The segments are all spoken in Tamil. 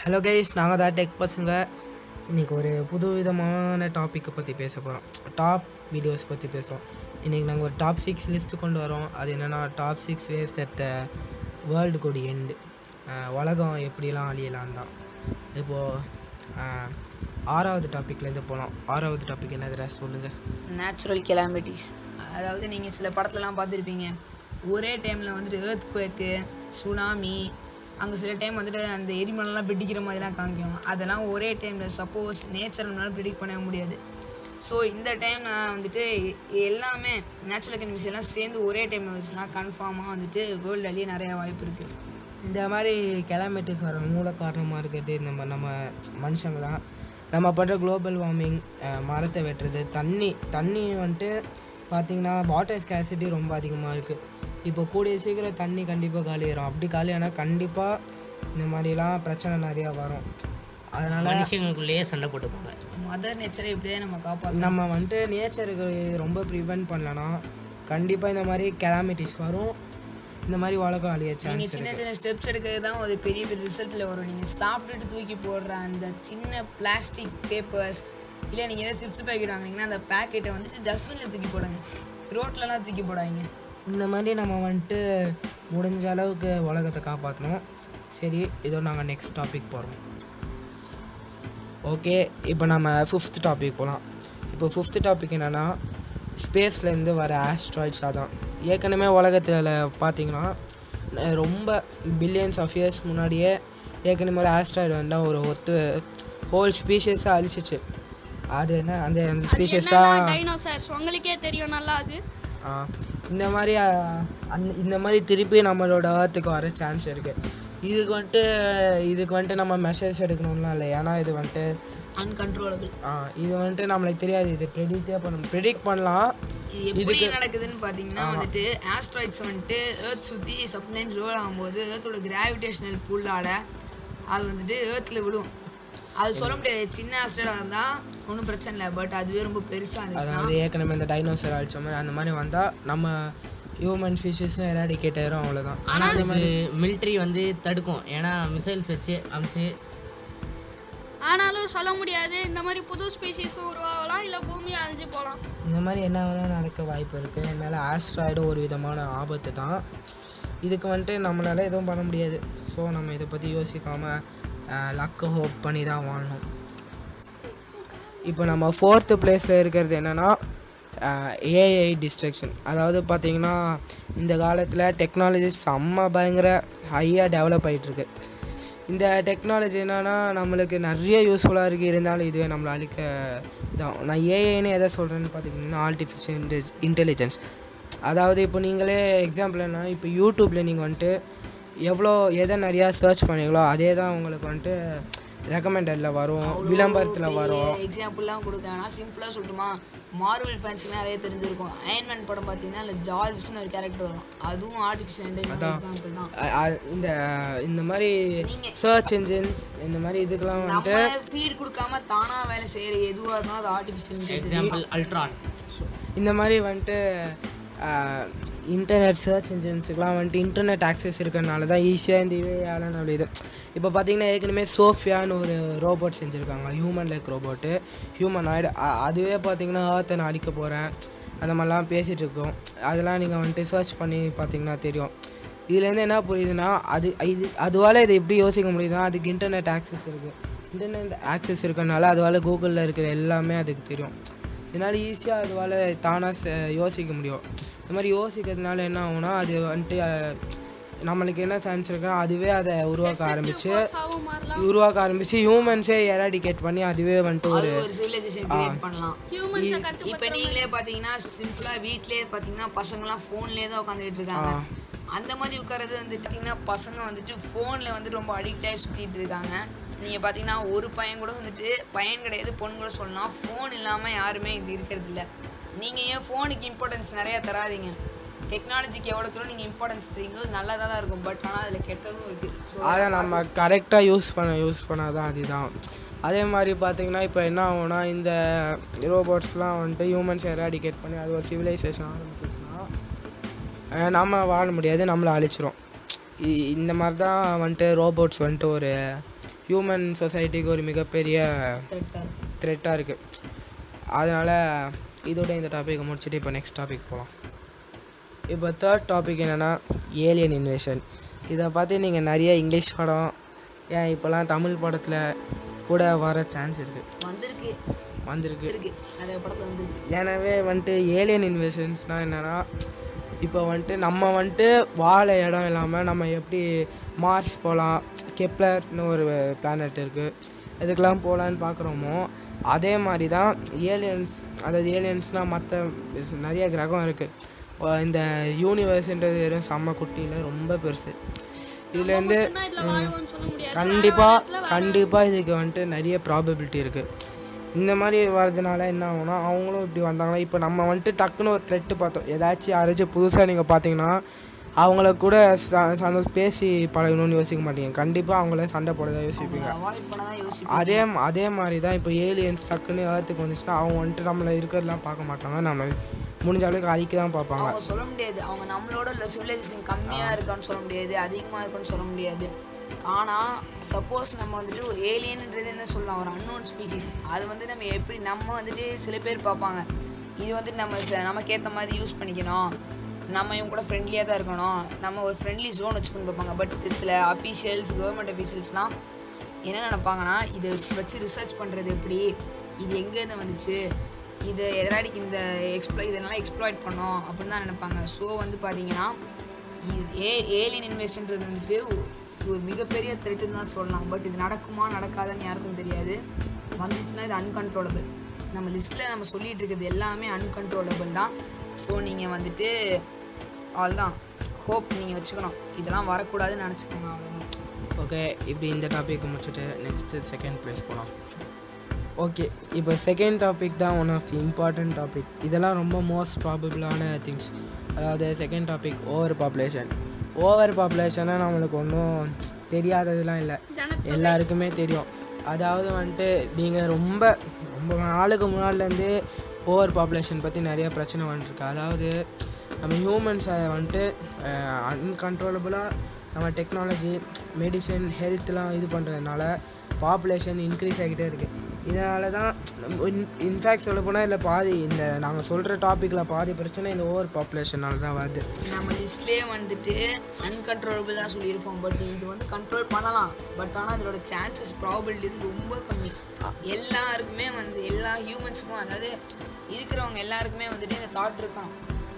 ஹலோ கைஸ் நாங்கள் தான் டெக் பசங்க இன்றைக்கி ஒரு புது விதமான டாப்பிக்கை பற்றி பேச போகிறோம் டாப் வீடியோஸ் பற்றி பேசுகிறோம் இன்றைக்கி நாங்கள் ஒரு டாப் சிக்ஸ் லிஸ்ட்டு கொண்டு வரோம் அது என்னென்னா top six ways that the world could end உலகம் எப்படிலாம் அழியலாம் தான் இப்போது ஆறாவது டாப்பிக்லேருந்து போனோம் ஆறாவது டாபிக் என்னதுடா சொல்லுங்கள் நேச்சுரல் கெலாமிட்டிஸ் அதாவது நீங்கள் சில படத்துலலாம் பார்த்துருப்பீங்க ஒரே டைமில் வந்துட்டு ஏர்த் குவேக்கு சுனாமி அங்கே சில டைம் வந்துட்டு அந்த எரிமலைலாம் வெடிக்கிற மாதிரிலாம் காமிக்கும் அதெல்லாம் ஒரே டைமில் சப்போஸ் நேச்சர்னால ப்ரிடிக்ட் பண்ண முடியாது ஸோ இந்த டைம் வந்துட்டு எல்லாமே நேச்சுரல் கெமிஸ் எல்லாம் சேர்ந்து ஒரே டைமில் வச்சுன்னா கன்ஃபார்மாக வந்துட்டு வேர்ல்டு அழிய நிறையா வாய்ப்பு இருக்குது இந்த மாதிரி கெலாமிட்டிஸ் வர மூல காரணமாக இருக்கிறது நம்ம நம்ம மனுஷங்க தான் நம்ம பண்ணுற குளோபல் வார்மிங் மரத்தை வெட்டுறது தண்ணி தண்ணி வந்துட்டு பார்த்திங்கன்னா வாட்டர் ஸ்கேசிட்டி ரொம்ப அதிகமாக இருக்குது இப்போ கூடிய சீக்கிரம் தண்ணி கண்டிப்பாக காலியாயிரும் அப்படி காலியானால் கண்டிப்பாக இந்த மாதிரிலாம் பிரச்சனை நிறையா வரும் அதனால் மனுஷங்களுக்குள்ளேயே சண்டை போட்டுப்பாங்க மதர் நேச்சரை எப்படியே நம்ம காப்பாற்றணும் நம்ம வந்துட்டு நேச்சருக்கு ரொம்ப ப்ரிவென்ட் பண்ணலன்னா கண்டிப்பாக இந்த மாதிரி கெலாமிட்டிஸ் வரும் இந்த மாதிரி உலகம் அழிய நீங்கள் சான்ஸ் சின்ன சின்ன ஸ்டெப்ஸ் எடுக்கிறது தான் ஒரு பெரிய பெரிய ரிசல்ட்டில் வரும் நீங்கள் சாப்பிட்டுட்டு தூக்கி போடுற அந்த சின்ன பிளாஸ்டிக் பேப்பர்ஸ் இல்லை நீங்கள் ஏதாவது சிப்ஸ் பேக்கெட் வாங்குனீங்கன்னா அந்த பேக்கெட்டை வந்துட்டு டஸ்ட்பினில் தூக்கி போடுங்க ரோட்லலாம் தூக்கி போடாதீங்க இந்த மாதிரி நம்ம வந்துட்டு முடிஞ்ச அளவுக்கு உலகத்தை காப்பாற்றணும் சரி இதோ நாங்கள் நெக்ஸ்ட் டாபிக் போகிறோம் ஓகே இப்போ நம்ம ஃபிஃப்த் டாபிக் போகலாம் இப்போ ஃபிஃப்த் டாபிக் என்னென்னா ஸ்பேஸ்லேருந்து வர ஆஸ்ட்ராய்ட்ஸ் அதான் ஏற்கனவே உலகத்தில் பார்த்தீங்கன்னா ந- ரொம்ப பில்லியன்ஸ் ஆஃப் இயர்ஸ் முன்னாடியே ஏற்கனவே ஒரு ஆஸ்ட்ராய்டு வந்தால் ஒரு ஒத்து ஹோல் ஸ்பீஷஸை அழிச்சிச்சு அது என்ன அந்த அந்த ஸ்பீஷஸ் தான் டைனோசர்ஸ் உங்களுக்கே தெரியும் நல்லா அது ஆ, இந்த மாதிரி ஆ, அந்த இந்த மாதிரி திருப்பி நம்மளோட ஏர்த்துக்கு வர சான்ஸ் இருக்குது இதுக்கு வந்துட்டு இதுக்கு வந்துட்டு நம்ம மெசேஜ் எடுக்கணும்லாம் இல்லை ஏன்னா இது வந்துட்டு அன்கண்ட்ரோலபிள் ஆ, இது வந்துட்டு நம்மளுக்கு தெரியாது இது ப்ரெடிக்டே பண்ண ப்ரெடிக்ட் பண்ணலாம் இது எப்படி நடக்குதுன்னு பார்த்தீங்கன்னா வந்துட்டு ஆஸ்ட்ராய்ட்ஸ் வந்துட்டு ஏர்த் சுற்றி சப்டைம்ஸ் ரோல் ஆகும்போது ஏர்த்தோட கிராவிடேஷனல் புல்லால் அது வந்துட்டு ஏர்த்தில் விழும் அது சொல்ல முடியாது சின்ன ஆஸ்ட்ராய்டாக இருந்தால் ஒன்றும் பிரச்சனை இல்லை பட் அதுவே ரொம்ப பெருசாக இருந்துச்சுன்னா அதாவது ஏற்கனவே இந்த டைனோசர் அடிச்ச மாதிரி அந்த மாதிரி வந்தால் நம்ம ஹியூமன் ஸ்பீஷஸும் எராடிகேட் ஆயிரும் அவ்வளோதான் ஆனால் அது மிலிட்ரி வந்து தடுக்கும் ஏன்னா மிசைல்ஸ் வச்சு அமிச்சு ஆனாலும் சொல்ல முடியாது இந்த மாதிரி புது ஸ்பீசிஸும் உருவாகலாம் இல்லை பூமி அழிஞ்சு போகலாம் இந்த மாதிரி என்ன வேணால் நடக்க வாய்ப்பு இருக்குது அதனால் ஆஸ்ட்ராய்டு ஒரு விதமான ஆபத்து தான் இதுக்கு வந்துட்டு நம்மளால் எதுவும் பண்ண முடியாது ஸோ நம்ம இதை பற்றி யோசிக்காமல் லக்கை ஹோப் பண்ணி தான் வாழணும் இப்போ நம்ம ஃபோர்த்து பிளேஸில் இருக்கிறது என்னென்னா ஏஐ டிஸ்ட்ரக்ஷன் அதாவது பார்த்திங்கன்னா இந்த காலத்தில் டெக்னாலஜி செம்ம பயங்கர ஹையாக டெவலப் ஆகிட்டுருக்கு இந்த டெக்னாலஜி என்னன்னா நம்மளுக்கு நிறைய யூஸ்ஃபுல்லாக இருக்குது இருந்தாலும் இதுவே நம்மளை அழிக்க இதான் நான் ஏஐன்னு எதை சொல்கிறேன்னு பார்த்தீங்கன்னா ஆர்டிஃபிஷியல் இன்டெ இன்டெலிஜென்ஸ் அதாவது இப்போ நீங்களே எக்ஸாம்பிள் என்ன இப்போ யூடியூப்பில் நீங்கள் வந்துட்டு எவ்வளோ எதை நிறையா சர்ச் பண்ணீங்களோ அதே தான் உங்களுக்கு வந்துட்டு ரெக்கமெண்டடில் வரும் விளம்பரத்தில் வரும் எக்ஸாம்பிள்லாம் கொடுக்க வேணாம் சிம்பிளாக சொல்லட்டுமா மார்வல் ஃபேன்ஸுக்கு நிறைய தெரிஞ்சிருக்கும் அயன்மேன் படம் பார்த்தீங்கன்னா அதில் ஜார்விஸ்னு ஒரு கேரக்டர் வரும் அதுவும் ஆர்டிஃபிஷியல் இன்டெலிஜென்ஸ் எக்ஸாம்பிள் தான் அ- அ- இந்த இந்த மாதிரி நீங்க- சர்ச் இன்ஜின்ஸ் இந்த மாதிரி இதுக்கெல்லாம் வந்துட்டு நம்ம ஃபீட் கொடுக்காம தானாக வேலை செய்கிற எதுவாக இருந்தாலும் அது ஆர்டிஃபிஷியல் இன்டெலிஜென்ஸ் எக்ஸாம்பிள் அல்ட்ரான் இந்த மாதிரி வந்துட்டு இன்டர்நெட் சர்ச் இன்ஜின்ஸுக்கெலாம் வந்துட்டு இன்டர்நெட் ஆக்சஸ் இருக்கிறனால தான் ஈஸியாக இந்த இவையால் இது இப்போ பார்த்தீங்கன்னா ஏற்கனவே சோஃபியான்னு ஒரு ரோபோட் செஞ்சுருக்காங்க ஹியூமன் லைக் ரோபோட்டு ஹியூமன் ஆய்டு அதுவே பார்த்தீங்கன்னா ஏர்த்தை நான் அழிக்க போகிறேன் அந்த மாதிரிலாம் பேசிகிட்டு இருக்கோம் அதெல்லாம் நீங்கள் வந்துட்டு சர்ச் பண்ணி பார்த்தீங்கன்னா தெரியும் இதுலேருந்து என்ன புரியுதுன்னா அது இது அதுவால் இதை எப்படி யோசிக்க முடியுதுன்னா அதுக்கு இன்டர்நெட் ஆக்சஸ் இருக்குது இன்டர்நெட் ஆக்சஸ் இருக்கறனால அதுவால் கூகுளில் இருக்கிற எல்லாமே அதுக்கு தெரியும் இதனால் ஈஸியாக அதுவால் தானாக யோசிக்க முடியும் இந்த மாதிரி யோசிக்கிறதுனால என்ன ஆகும்னா அது வந்துட்டு அஹ், நம்மளுக்கு என்ன சான்ஸ் இருக்குன்னா அதுவே அதை உருவாக்க ஆரம்பிச்சு சாவும் மாறலாம் உருவாக்க ஆரம்பிச்சு ஹியூமன்ஸே எராடிகேட் பண்ணி அதுவே வந்துட்டு ஒரு அது ஒரு சிவிலைசேஷன் கிரியேட் பண்ணலாம் ஹியூமன்ஸை கட்டு இப்போ நீங்களே பார்த்தீங்கன்னா சிம்பிளாக வீட்லயே பார்த்தீங்கன்னா பசங்களாம் ஃபோன்லேயே தான் உட்காந்துட்டு இருக்காங்க அந்த மாதிரி உட்கார்றது வந்து பார்த்தீங்கன்னா பசங்க வந்துட்டு ஃபோனில் வந்து ரொம்ப அடிக்ட் ஆகி சுற்றிட்டு இருக்காங்க நீங்கள் பார்த்தீங்கன்னா ஒரு பையன் கூட வந்துட்டு பையன் கிடையாது பொண்ணு கூட சொல்லலாம் ஃபோன் இல்லாமல் யாருமே இது இருக்கிறது இல்லை நீங்கள் ஏன் ஃபோனுக்கு இம்பார்ட்டன்ஸ் நிறையா தராதீங்க டெக்னாலஜிக்கு எவ்வளோக்கு நீங்கள் இம்பார்ட்டன்ஸ் தரீங்களோ அது நல்லதாக தான் இருக்கும் பட் ஆனால் அதில் கெட்டதும் இருக்குது ஸோ அதை நம்ம கரெக்டாக யூஸ் பண்ண யூஸ் பண்ணால் தான் அதுதான் அதே மாதிரி பார்த்தீங்கன்னா இப்போ என்ன ஆகும்னா இந்த ரோபோட்ஸ்லாம் வந்துட்டு ஹியூமன்ஸ் எராடிகேட் பண்ணி அது ஒரு சிவிலைசேஷன் ஆரம்பிச்சிச்சுன்னா அஹ் நம்ம வாழ முடியாது நம்மளை அழிச்சிரும் இ- இந்த மாதிரி தான் வந்துட்டு ரோபோட்ஸ் வந்துட்டு ஒரு ஹியூமன் சொசைட்டிக்கு ஒரு மிகப்பெரிய கரெக்டாக த்ரெட்டாக இருக்குது அதனால் இதோட இந்த டாப்பிக்கை முடிச்சுட்டு இப்போ நெக்ஸ்ட் டாபிக் போகலாம் இப்போ தேர்ட் டாபிக் என்னென்னா ஏலியன் இன்வேஷன் இதை பார்த்து நீங்கள் நிறைய இங்கிலீஷ் படம் ஏன் இப்போலாம் தமிழ் படத்தில் கூட வர சான்ஸ் இருக்குது வந்திருக்கு வந்திருக்கு இருக்கு நிறைய படத்தில் வந்திருக்கு எனவே வந்துட்டு ஏலியன் இன்வேஷன்ஸ்னால் என்னென்னா இப்போ வந்துட்டு நம்ம வந்துட்டு வாழ இடம் இல்லாமல் நம்ம எப்படி மார்ஸ் போகலாம் கெப்லர்னு ஒரு பிளானட் இருக்குது இதுக்கெல்லாம் போகலான்னு பார்க்குறோமோ அதே மாதிரி தான் ஏலியன்ஸ் அதாவது ஏலியன்ஸ்னால் மற்ற நிறைய கிரகம் இருக்குது இந்த யூனிவர்ஸ்ன்றது வெறும் செம்ம குட்டியில் ரொம்ப பெருசு இதுலேருந்து மட்டும்தான் இதுல வாழ்வோம்னு சொல்ல முடியாது கண்டிப்பாக கண்டிப்பாக இதுக்கு வந்துட்டு நிறைய ப்ராபபிலிட்டி இருக்குது இந்த மாதிரி வர்றதுனால என்ன ஆகும்னா அவங்களும் இப்படி வந்தாங்கன்னா இப்போ நம்ம வந்துட்டு டக்குன்னு ஒரு த்ரெட்டு பார்த்தோம் ஏதாச்சும் யாராச்சும் புதுசாக நீங்கள் பார்த்தீங்கன்னா அவங்கள கூட ச- சந்தோஷ பேசி பழகணும்னு யோசிக்க மாட்டீங்க கண்டிப்பாக அவங்கள சண்டை போட தான் யோசிப்பீங்க அவாய்ட் பண்ண தான் யோசிப்போம் அதே அதே மாதிரி தான் இப்போ ஏலியன்ஸ் டக்குன்னு ஏர்த்துக்கு வந்துச்சுன்னா அவங்க வந்துட்டு நம்மளை இருக்கிறதெல்லாம் பார்க்க மாட்டாங்க நம்ம முடிஞ்ச அளவுக்கு அழிக்க தான் பார்ப்பாங்க அவங்க சொல்ல முடியாது அவங்க நம்மளோட சிவிலைசேஷன் கம்மியாக இருக்கான்னு சொல்ல முடியாது அதிகமாக இருக்குன்னு சொல்ல முடியாது ஆனால் சப்போஸ் நம்ம வந்துட்டு ஒரு ஏலியன்ன்றது என்ன சொல்லலாம் ஒரு அன்னோன் ஸ்பீசிஸ் அது வந்து நம்ம எப்படி நம்ம வந்துட்டு சில பேர் பார்ப்பாங்க இது வந்துட்டு நம்ம ச- நமக்கு ஏற்ற மாதிரி யூஸ் பண்ணிக்கணும் நம்ம இவங்க கூட ஃப்ரெண்ட்லியாக தான் இருக்கணும் நம்ம ஒரு ஃப்ரெண்ட்லி ஜோன் வச்சுக்கணும் பார்ப்பாங்க பட் சில அஃபீஷியல்ஸ் கவர்மெண்ட் அஃபீஷியல்ஸ்லாம் என்ன நினைப்பாங்கன்னா இதை வச்சு ரிசர்ச் பண்ணுறது எப்படி இது எங்கேருந்து வந்துச்சு இதை எதனாடிக்கு இந்த எக்ஸ்ப்ளோ இதெல்லாம் எக்ஸ்ப்ளாய்ட் பண்ணோம் அப்படின்னு தான் நினைப்பாங்க ஸோ வந்து பார்த்தீங்கன்னா இது ஏ ஏலியன் இன்வெஸ்ட்ன்றது வந்துட்டு ஒ- ஒரு மிகப்பெரிய த்ரெட்டுன்னு தான் சொல்லலாம் பட் இது நடக்குமா நடக்காதுன்னு யாருக்கும் தெரியாது வந்துச்சுன்னா இது அன்கண்ட்ரோலபிள் நம்ம லிஸ்ட்டில் நம்ம சொல்லிட்டு இருக்கிறது எல்லாமே அன்கண்ட்ரோலபிள் தான் ஸோ நீங்கள் வந்துட்டு அவ்வளோதான் ஹோப் நீங்கள் வச்சுக்கணும் இதெல்லாம் வரக்கூடாதுன்னு நினச்சிக்கோங்க அவ்வளோதான் ஓகே இப்படி இந்த டாபிக் முடிச்சுட்டு நெக்ஸ்ட்டு செகண்ட் ப்ளேஸ் போகலாம் ஓகே இப்போ செகண்ட் டாபிக் தான் one of the important topic இதெல்லாம் ரொம்ப மோஸ்ட் ப்ராபபிளான திங்ஸ் அதாவது second topic over population over பாப்புலேஷனை நம்மளுக்கு ஒன்றும் தெரியாததுலாம் இல்லை எல்லாருக்குமே தெரியும் அதாவது வந்துட்டு நீங்கள் ரொம்ப ரொம்ப நாளுக்கு முன்னாடிலேருந்தே ஓவர் பாப்புலேஷன் பற்றி நிறைய பிரச்சனை வந்துட்டுருக்கு அதாவது நம்ம ஹியூமன்ஸை வந்துட்டு அன்கண்ட்ரோலபுளாக நம்ம டெக்னாலஜி மெடிசன் ஹெல்த்லாம் இது பண்ணுறதுனால பாப்புலேஷன் இன்க்ரீஸ் ஆகிட்டே இருக்குது இதனால தான் இன்ஃபேக்ட் சொல்ல போனால் இதில் பாதி இந்த நாங்கள் சொல்கிற டாப்பிக்கில் பாதி பிரச்சனை இந்த ஓவர் பாப்புலேஷனால தான் வருது நம்ம லிஸ்ட்லேயே வந்துட்டு அன்கண்ட்ரோலபிள் தான் சொல்லியிருப்போம் பட் இது வந்து கண்ட்ரோல் பண்ணலாம் பட் ஆனால் இதோட சான்சஸ் ப்ராபபிலிட்டி வந்து ரொம்ப கம்மி எல்லாருக்குமே வந்து எல்லா ஹியூமன்ஸுக்கும் அதாவது இருக்கிறவங்க எல்லாருக்குமே வந்துட்டு இந்த தாட் இருக்கும்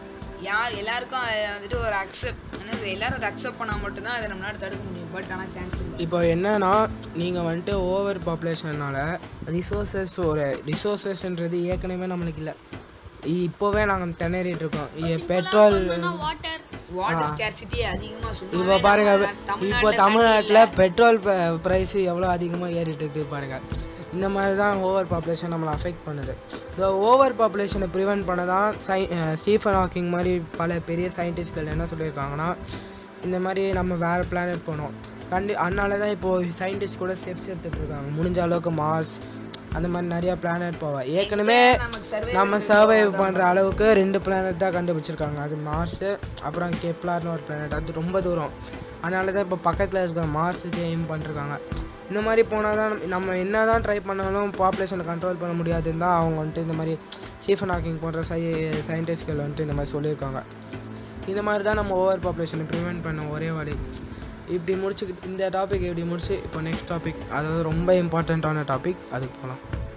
யார் எல்லாருக்கும் அதை வந்துட்டு ஒரு அக்செப்ட் என்னது எல்லாரும் அதை அக்செப்ட் பண்ணால் மட்டும்தான் அதை நம்மளால தடுக்க முடியும் பட் ஆனால் சான்ஸ் இல்லை இப்போ என்னன்னா நீங்கள் வந்துட்டு ஓவர் பாப்புலேஷனால் ரிசோர்ஸஸ் ஒரு ரிசோர்ஸஸ்ன்றது ஏற்கனவே நம்மளுக்கு இல்லை இப்போவே நாங்கள் திணறிட்டு இருக்கோம் இ- பெட்ரோல் வாட்டர் வாட்டர் ஸ்கேர்சிட்டியே அதிகமாக இப்போ பாருங்க இப்போ தமிழ்நாட்டில் பெட்ரோல் ப்ரைஸ் எவ்வளோ அதிகமாக ஏறிட்டு இருக்குது பாருங்க இந்த மாதிரி தான் ஓவர் பாப்புலேஷன் நம்மளை அஃபெக்ட் பண்ணுது இந்த ஓவர் பாப்புலேஷனை ப்ரிவென்ட் பண்ண தான் சை அஹ் ஸ்டீஃபன் ஹாக்கிங் மாதிரி பல பெரிய சயின்டிஸ்ட்கள் என்ன சொல்லியிருக்காங்கன்னா இந்த மாதிரி நம்ம வேறு பிளானட் போனோம் கண்டி அதனால தான் இப்போது சயின்டிஸ்ட் கூட ஸ்டெப்ஸ் எடுத்துகிட்டு இருக்காங்க முடிஞ்ச அளவுக்கு மார்ஸ் அந்த மாதிரி நிறைய பிளானட் போவேன் ஏற்கனவே நமக்கு survival நம்ம சர்வைவ் பண்ணுற அளவுக்கு ரெண்டு பிளானட் தான் கண்டுபிடிச்சிருக்காங்க அது மார்ஸு அப்புறம் கெப்லார்னு ஒரு பிளானட் அது ரொம்ப தூரம் அதனால தான் இப்போ பக்கத்தில் இருக்கிற மார்ஸுக்கு எய்ம் பண்ணிருக்காங்க இந்த மாதிரி போனால் தான் நம்ம என்ன தான் ட்ரை பண்ணாலும் பாப்புலேஷனை கண்ட்ரோல் பண்ண முடியாதுன்னு தான் அவங்க வந்துட்டு இந்த மாதிரி ஸ்டீஃபன் ஹாக்கிங் போன்ற சை சயின்டிஸ்ட்கள் வந்துட்டு இந்த மாதிரி சொல்லியிருக்காங்க இந்த மாதிரி தான் நம்ம ஓவர் பாப்புலேஷனை ப்ரிவெண்ட் பண்ண ஒரே வழி இப்படி முடிச்சுக்கிட்டு இந்த டாபிக் இப்படி முடிச்சு இப்போ நெக்ஸ்ட் டாபிக் அதாவது ரொம்ப இம்பார்ட்டண்ட்டான டாபிக் அதுக்கு போகலாம்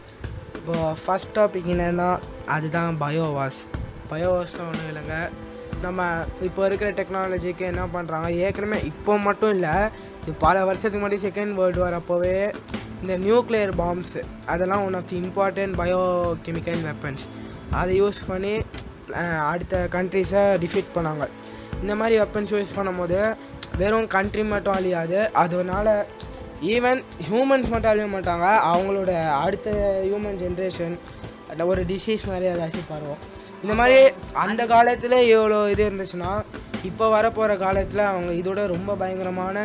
இப்போ ஃபஸ்ட் டாபிக் என்னன்னா அதுதான் பயோவாஸ் பயோவாஸ்னால் ஒன்றும் இல்லைங்க நம்ம இப்போ இருக்கிற டெக்னாலஜிக்கு என்ன பண்ணுறாங்க ஏற்கனவே இப்போ மட்டும் இல்லை இது பல வருஷத்துக்கு முன்னாடி செகண்ட் வேர்ல்டு வார் அப்போவே இந்த நியூக்ளியர் பாம்ஸ் அதெல்லாம் one of the important bio chemical weapons அதை யூஸ் பண்ணி அஹ், அடுத்த கண்ட்ரிஸை டிஃபீட் பண்ணாங்க இந்த மாதிரி வெப்பன்ஸ் யூஸ் பண்ணும்போது வெறும் கண்ட்ரி மட்டும் அழியாது அதனால ஈவன் ஹியூமன்ஸ் மட்டும் அழிய மாட்டாங்க அவங்களோட அடுத்த ஹியூமன் ஜென்ரேஷன் ஒரு டிசீஸ் மாதிரி ஏதாச்சும் பரவும் இந்த மாதிரி அந்த காலத்தில் இவ்வளோ இது இருந்துச்சுன்னா இப்போ வரப்போகிற காலத்தில் அவங்க இதோட ரொம்ப பயங்கரமான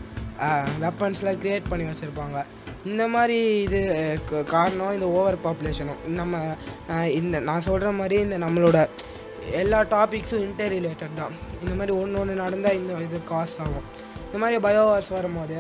வெப்பன்ஸ்லாம் க்ரியேட் பண்ணி வச்சுருப்பாங்க இந்த மாதிரி இது அஹ், க- காரணம் இந்த ஓவர் பாப்புலேஷனும் நம்ம அஹ், இந்த நான் சொல்கிற மாதிரி இந்த நம்மளோட எல்லா டாபிக்ஸும் இன்டர் ரிலேட்டட் தான் இந்த மாதிரி ஒன்று ஒன்று நடந்தால் இந்த இது காசு ஆகும் இந்த மாதிரி பயோவார்ஸ் வரும்போது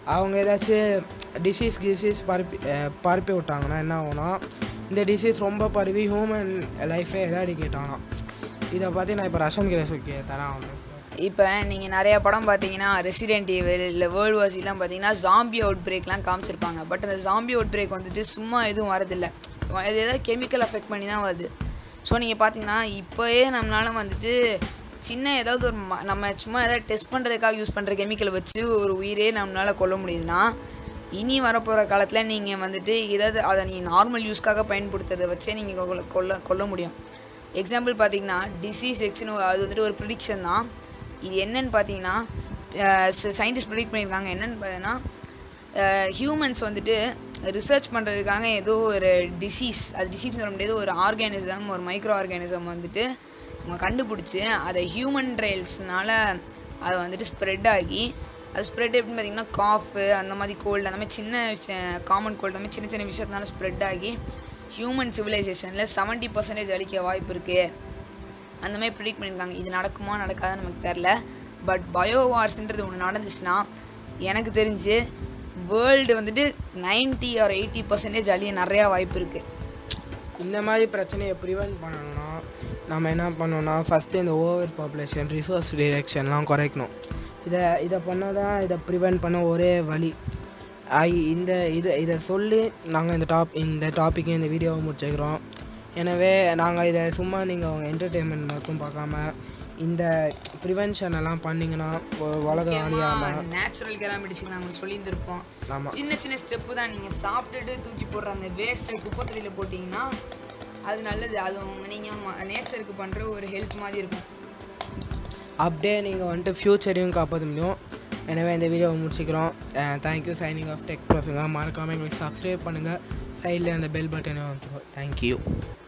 அவங்க ஏதாச்சும் டிசீஸ் கிசீஸ் பரப்பி அஹ், பரப்பி விட்டாங்கன்னா என்ன ஆகும்னா இந்த டிசீஸ் ரொம்ப பரவி ஹியூமன் லைஃபே எராடிகேட் ஆகலாம் இதை பற்றி நான் இப்போ ரஷன் கிரேசுக்கு தரேன் அவனுக்கு இப்போ நீங்கள் நிறைய படம் பார்த்தீங்கன்னா ரெசிடென்ட் ஈவல் இல்லை வேர்ல்டு வாசிலாம் பார்த்தீங்கன்னா ஜாம்பி அவுட் பிரேக்லாம் காமிச்சிருப்பாங்க பட் அந்த ஜாம்பி அவுட் பிரேக் வந்துட்டு சும்மா எதுவும் வரதில்லை அது ஏதாவது கெமிக்கல் அஃபெக்ட் பண்ணி தான் வருது ஸோ நீங்கள் பார்த்தீங்கன்னா இப்போயே நம்மளால வந்துட்டு சின்ன ஏதாவது ஒரு ம- நம்ம சும்மா ஏதாவது டெஸ்ட் பண்ணுறதுக்காக யூஸ் பண்ணுற கெமிக்கலை வச்சு ஒரு உயிரே நம்மளால் கொல்ல முடியுதுன்னா இனி வரப்போகிற காலத்தில் நீங்கள் வந்துட்டு ஏதாவது அதை நீங்கள் நார்மல் யூஸ்க்காக பயன்படுத்துறதை வச்சே நீங்கள் கொல்ல கொல்ல கொல்ல முடியும் எக்ஸாம்பிள் பார்த்தீங்கன்னா டிசீஸ் எக்ஸ்னு அது வந்துட்டு ஒரு ப்ரிடிக்ஷன் தான் இது என்னன்னு பார்த்தீங்கன்னா சயின்டிஸ்ட் ப்ரிடிக்ட் பண்ணியிருக்காங்க என்னன்னு பார்த்தீங்கன்னா ஹியூமன்ஸ் வந்துட்டு ரிசர்ச் பண்ணுறதுக்காக ஏதோ ஒரு டிசீஸ் அது டிசீஸ் சொல்ல முடியாது ஒரு ஆர்கானிசம் ஒரு மைக்ரோ ஆர்கானிசம் வந்துட்டு அவங்க கண்டுபிடிச்சி அதை ஹியூமன் ட்ரையல்ஸ்னால அது வந்துட்டு ஸ்ப்ரெட் ஆகி அது ஸ்ப்ரெட் எப்படின்னு பார்த்தீங்கன்னா காஃபு அந்த மாதிரி கோல்டு அந்த மாதிரி சின்ன காமன் கோல்டு அந்த மாதிரி சின்ன சின்ன விஷயத்தினால ஸ்ப்ரெட் ஆகி ஹியூமன் சிவிலைசேஷனில் செவன்ட்டி பர்சன்டேஜ் அழிக்க வாய்ப்பு இருக்குது அந்த மாதிரி ப்ரிடிக்ட் பண்ணியிருக்காங்க இது நடக்குமா நடக்காதுன்னு நமக்கு தெரில பட் பயோவார்ஸ்ன்றது ஒன்று நடந்துச்சுன்னா எனக்கு தெரிஞ்சு வேர்ல்டு வந்துட்டு 90 ஆர் எயிட்டி பர்சன்டேஜ் அழிய நிறையா வாய்ப்பு இருக்குது இந்த மாதிரி பிரச்சனையை ப்ரிவென்ட் பண்ணணும்னா நம்ம என்ன பண்ணணும்னா ஃபஸ்ட்டு இந்த ஓவர் பாப்புலேஷன் ரிசோர்ஸ் டிரெக்ஷன்லாம் குறைக்கணும் இதை இதை பண்ணால் தான் இதை ப்ரிவென்ட் பண்ண ஒரே வழி ஐ இந்த இதை இதை சொல்லி நாங்கள் இந்த டாப் இந்த டாப்பிக்கை இந்த வீடியோவை முடிச்சுக்கிறோம் எனவே நாங்கள் இதை சும்மா நீங்கள் அவங்க என்டர்டெயின்மெண்ட் மட்டும் பார்க்காம இந்த ப்ரிவென்ஷன் எல்லாம் பண்ணிங்கன்னா உ- உலகம் அழியாமல் நேச்சுரல் கெராமிடிஸ்க்கு நாங்கள் சொல்லியிருந்திருப்போம் ஆமாம் சின்ன சின்ன ஸ்டெப்பு தான் நீங்கள் சாப்பிட்டுட்டு தூக்கி போடுற அந்த வேஸ்ட்டை குப்பைத்தொட்டியில் போட்டிங்கன்னா அது நல்லது அது உங்க நீங்கள் நேச்சருக்கு பண்ணுற ஒரு ஹெல்ப் மாதிரி இருக்கும் அப்படியே நீங்கள் வந்துட்டு ஃப்யூச்சரையும் காப்பாற்ற முடியும் எனவே இந்த வீடியோவை முடிச்சுக்கிறோம் தேங்க்யூ சைனிங் ஆஃப் டெக் பசங்க மறக்காமல் எங்களுக்கு சப்ஸ்கிரைப் பண்ணுங்கள் சைடில் அந்த பெல் பட்டனை வந்துடும் தேங்க்யூ